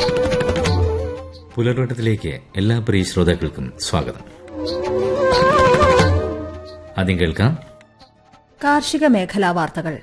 പുലർവട്ടത്തിലേക്ക് എല്ലാ പ്രിയ ശ്രോതാക്കൾക്കും സ്വാഗതം ആദ്യം കേൾക്കാം കാർഷിക മേഖലാ വാർത്തകൾ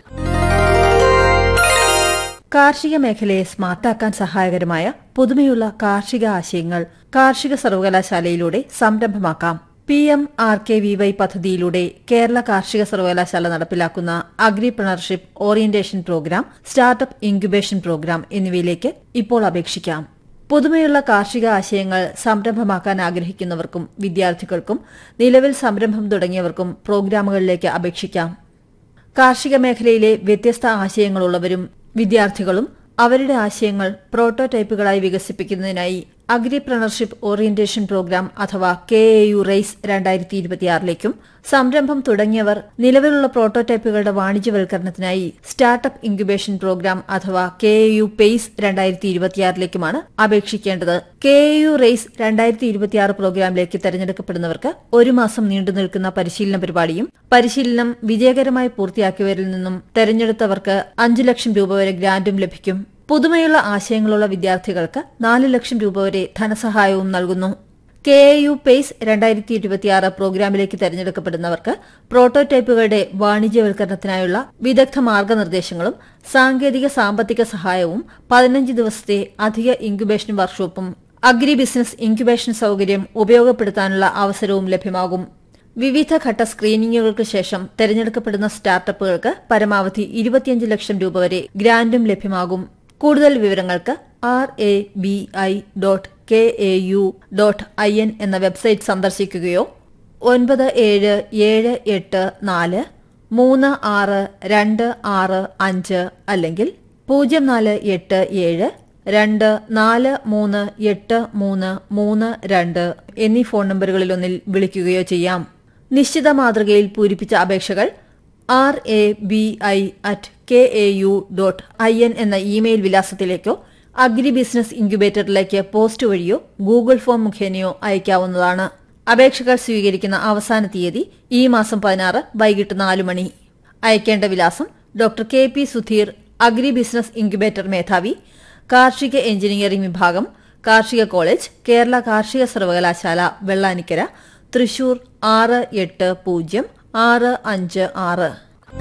കാർഷിക മേഖലയെ സ്മാർട്ടാക്കാൻ സഹായകരമായ പുതുമയുള്ള കാർഷിക ആശയങ്ങൾ കാർഷിക സർവകലാശാലയിലൂടെ സംരംഭമാക്കാം P M R K V Y പദ്ധതിയിലൂടെ കേരള കാർഷിക സർവകലാശാല നടപ്പിലാക്കുന്ന agripreneurship orientation programme startup incubation programme എന്നിവയിലേക്ക് ഇപ്പോൾ അപേക്ഷിക്കാം പുതുമയുള്ള കാർഷിക ആശയങ്ങൾ സംരംഭമാക്കാൻ ആഗ്രഹിക്കുന്നവർക്കും വിദ്യാർത്ഥികൾക്കും നിലവിൽ സംരംഭം തുടങ്ങിയവർക്കും പ്രോഗ്രാമുകളിലേക്ക് അപേക്ഷിക്കാം കാർഷിക മേഖലയിലെ വ്യത്യസ്ത ആശയങ്ങളുള്ളവരും വിദ്യാർത്ഥികളും അവരുടെ ആശയങ്ങൾ പ്രോട്ടോടൈപ്പുകളായി വികസിപ്പിക്കുന്നതിനായി അഗ്രിപ്രണർഷിപ്പ് ഓറിയന്റേഷൻ പ്രോഗ്രാം അഥവാ കെ എ യു റൈസ് രണ്ടായിരത്തി ഇരുപത്തിയാറിലേക്കും സംരംഭം തുടങ്ങിയവർ നിലവിലുള്ള പ്രോട്ടോടൈപ്പുകളുടെ വാണിജ്യവൽക്കരണത്തിനായി സ്റ്റാർട്ടപ്പ് ഇൻക്യുബേഷൻ പ്രോഗ്രാം അഥവാ കെ എ യു പേസ് രണ്ടായിരത്തി ഇരുപത്തിയാറിലേക്കുമാണ് അപേക്ഷിക്കേണ്ടത് കെ എ യു റൈസ് രണ്ടായിരത്തി ഇരുപത്തിയാറ് പ്രോഗ്രാമിലേക്ക് തെരഞ്ഞെടുക്കപ്പെടുന്നവർക്ക് ഒരു മാസം നീണ്ടു നിൽക്കുന്ന പരിശീലന പരിപാടിയും പരിശീലനം വിജയകരമായി പൂർത്തിയാക്കിയവരിൽ നിന്നും തെരഞ്ഞെടുത്തവർക്ക് അഞ്ചു ലക്ഷം രൂപ വരെ ഗ്രാന്റും ലഭിക്കും പുതുമയുള്ള ആശയങ്ങളുള്ള വിദ്യാർത്ഥികൾക്ക് നാല് ലക്ഷം രൂപ വരെ ധനസഹായവും നൽകുന്നു കെ എ യു പേസ് രണ്ടായിരത്തി ഇരുപത്തിയാറ് പ്രോഗ്രാമിലേക്ക് തെരഞ്ഞെടുക്കപ്പെടുന്നവർക്ക് പ്രോട്ടോടൈപ്പുകളുടെ വാണിജ്യവൽക്കരണത്തിനായുള്ള വിദഗ്ധ മാർഗനിർദ്ദേശങ്ങളും സാങ്കേതിക സാമ്പത്തിക സഹായവും പതിനഞ്ച് ദിവസത്തെ അധിക ഇൻക്യുബേഷൻ വർക്ക്ഷോപ്പും അഗ്രി ബിസിനസ് ഇൻക്യുബേഷൻ സൌകര്യം ഉപയോഗപ്പെടുത്താനുള്ള അവസരവും ലഭ്യമാകും വിവിധ ഘട്ട സ്ക്രീനിംഗുകൾക്ക് ശേഷം തെരഞ്ഞെടുക്കപ്പെടുന്ന സ്റ്റാർട്ടപ്പുകൾക്ക് പരമാവധി ഇരുപത്തിയഞ്ച് ലക്ഷം രൂപ വരെ ഗ്രാന്റും ലഭ്യമാകും കൂടുതൽ വിവരങ്ങൾക്ക് R A B I dot K A U dot I N എന്ന വെബ്സൈറ്റ് സന്ദർശിക്കുകയോ ഒൻപത് ഏഴ് ഏഴ് എട്ട് നാല് മൂന്ന് ആറ് രണ്ട് ആറ് അഞ്ച് അല്ലെങ്കിൽ പൂജ്യം നാല് എട്ട് ഏഴ് രണ്ട് നാല് മൂന്ന് എട്ട് മൂന്ന് മൂന്ന് രണ്ട് എന്നീ ഫോൺ നമ്പറുകളിലൊന്നിൽ വിളിക്കുകയോ ചെയ്യാം നിശ്ചിത മാതൃകയിൽ പൂരിപ്പിച്ച അപേക്ഷകൾ R A B I at K A U dot I N എന്ന ഇമെയിൽ വിലാസത്തിലേക്കോ അഗ്രി ബിസിനസ് ഇൻക്യുബേറ്ററിലേക്ക് പോസ്റ്റ് വഴിയോ ഗൂഗിൾ ഫോം മുഖേനയോ അയക്കാവുന്നതാണ് അപേക്ഷകൾ സ്വീകരിക്കുന്ന അവസാന തീയതി ഈ മാസം പതിനാറ് വൈകിട്ട് നാലു മണി അയക്കേണ്ട വിലാസം doctor K P Sudheer agri business incubator മേധാവി കാർഷിക എഞ്ചിനീയറിംഗ് വിഭാഗം കാർഷിക കോളേജ് കേരള കാർഷിക സർവകലാശാല വെള്ളാനിക്കര തൃശൂർ ആറ് എട്ട് പൂജ്യം ആറ് അഞ്ച് ആറ്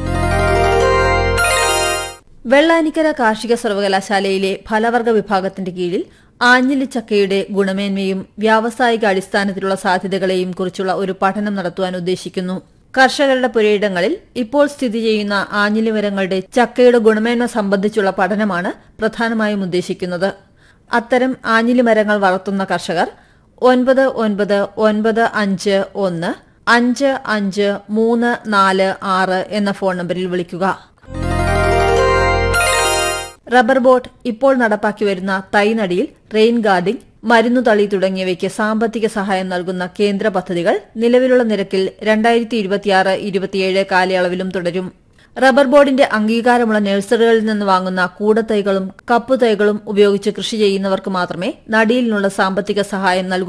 വെള്ളാനിക്കര കാർഷിക സർവകലാശാലയിലെ ഫലവർഗ വിഭാഗത്തിന്റെ കീഴിൽ ആഞ്ഞിലിച്ചക്കയുടെ ഗുണമേന്മയും വ്യാവസായിക അടിസ്ഥാനത്തിലുള്ള സാധ്യതകളെയും കുറിച്ചുള്ള ഒരു പഠനം നടത്തുവാൻ ഉദ്ദേശിക്കുന്നു കർഷകരുടെ പുരയിടങ്ങളിൽ ഇപ്പോൾ സ്ഥിതി ചെയ്യുന്ന ആഞ്ഞിലിമരങ്ങളുടെ ചക്കയുടെ ഗുണമേന്മ സംബന്ധിച്ചുള്ള പഠനമാണ് പ്രധാനമായും ഉദ്ദേശിക്കുന്നത് അത്തരം ആഞ്ഞിലിമരങ്ങൾ വളർത്തുന്ന കർഷകർ ഒൻപത് ഒൻപത് ഒൻപത് അഞ്ച് ഒന്ന് അഞ്ച് അഞ്ച് മൂന്ന് നാല് ആറ് എന്ന ഫോൺ നമ്പറിൽ വിളിക്കുക റബ്ബർ ബോട്ട് ഇപ്പോൾ നടപ്പാക്കി വരുന്ന തൈനടിയിൽ റെയിൻ ഗാർഡിംഗ് മരുന്നുതളി തുടങ്ങിയവയ്ക്ക് സാമ്പത്തിക സഹായം നൽകുന്ന കേന്ദ്ര പദ്ധതികൾ നിലവിലുള്ള നിരക്കിൽ രണ്ടായിരത്തി ഇരുപത്തിയാറ് ഇരുപത്തിയേഴ് കാലയളവിലും തുടരും റബ്ബർ ബോർഡിന്റെ അംഗീകാരമുള്ള നഴ്സറികളിൽ നിന്ന് വാങ്ങുന്ന കൂടത്തൈകളും കപ്പുതൈകളും ഉപയോഗിച്ച് കൃഷി ചെയ്യുന്നവർക്ക് മാത്രമേ നടിയിലിനുള്ള സാമ്പത്തിക സഹായം നൽകൂ